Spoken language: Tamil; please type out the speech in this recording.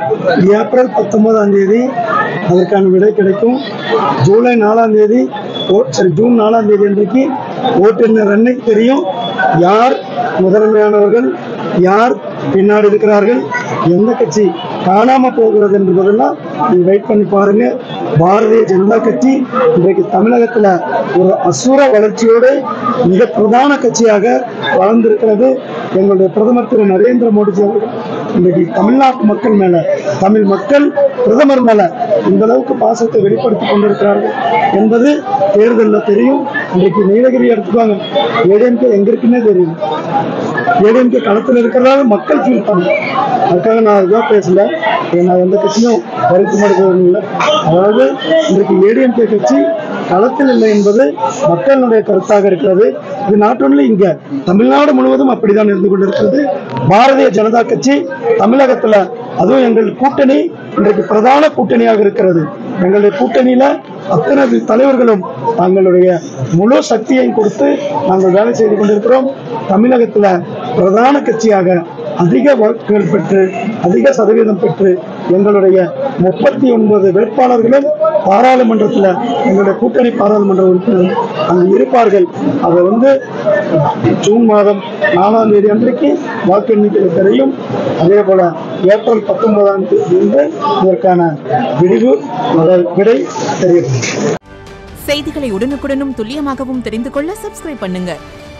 ஏப்ரல் பத்தொன்பதாம் தேதி அதற்கான விடை கிடைக்கும் ஜூலை நாலாம் தேதி ஓ- சரி ஜூன் நாலாம் தேதி அன்றைக்கு ஓட்டுநர் அன்னைக்கு தெரியும் யார் முதன்மையானவர்கள் யார் பின்னாடி இருக்கிறார்கள் எந்த கட்சி காணாம போகிறது என்பதெல்லாம் நீங்க வெயிட் பண்ணி பாருங்க பாரதிய ஜனதா கட்சி இன்றைக்கு தமிழகத்துல ஒரு அசுர வளர்ச்சியோடு மிக பிரதான கட்சியாக வளர்ந்திருக்கிறது எங்களுடைய பிரதமர் திரு நரேந்திர மோடிஜி அவர்கள் இன்றைக்கு தமிழ்நாட்டு மக்கள் மேல தமிழ் மக்கள் பிரதமர் மேல இந்த அளவுக்கு பாசத்தை வெளிப்படுத்தி கொண்டிருக்கிறார்கள் என்பது தேர்தலில் தெரியும் இன்றைக்கு நீலகிரி எடுத்துக்குவாங்க ஏடிஎம்கே எங்க இருக்குன்னே தெரியும் ஏடிஎம்கே களத்தில் இருக்கிறதால மக்கள் ஃபீல் பண்ணணும் அதுக்காக நான் அதுதான் பேசல நான் எந்த கட்சியும் கருத்து மறுக்கிறது இல்லை அதாவது இன்றைக்கு ஏடிஎம்கே கட்சி களத்தில் இல்லை என்பது மக்களுடைய கருத்தாக இருக்கிறது இது நாட் ஒன்லி இங்க தமிழ்நாடு முழுவதும் அப்படிதான் இருந்து கொண்டிருக்கிறது பாரதிய ஜனதா கட்சி தமிழகத்துல அதுவும் எங்கள் கூட்டணி இன்றைக்கு பிரதான கூட்டணியாக இருக்கிறது எங்களுடைய கூட்டணியில அத்தனை தலைவர்களும் தங்களுடைய முழு சக்தியையும் கொடுத்து நாங்கள் வேலை செய்து கொண்டிருக்கிறோம் தமிழகத்துல பிரதான கட்சியாக அதிக வாக்குகள் பெற்று அதிக சதவீதம் பெற்று எங்களுடைய முப்பத்தி ஒன்பது வேட்பாளர்களும் பாராளுமன்றத்தில் எங்களுடைய கூட்டணி பாராளுமன்ற உறுப்பினர்கள் அங்கு இருப்பார்கள் அதை வந்து ஜூன் மாதம் நாலாம் தேதி அன்றைக்கு வாக்கு எண்ணிக்கையில் தெரியும் அதே போல ஏப்ரல் பத்தொன்பதாம் தேதி வந்து இதற்கான விடிவு அதாவது விடை தெரியும் செய்திகளை உடனுக்குடனும் துல்லியமாகவும் தெரிந்து கொள்ள சப்ஸ்கிரைப் பண்ணுங்க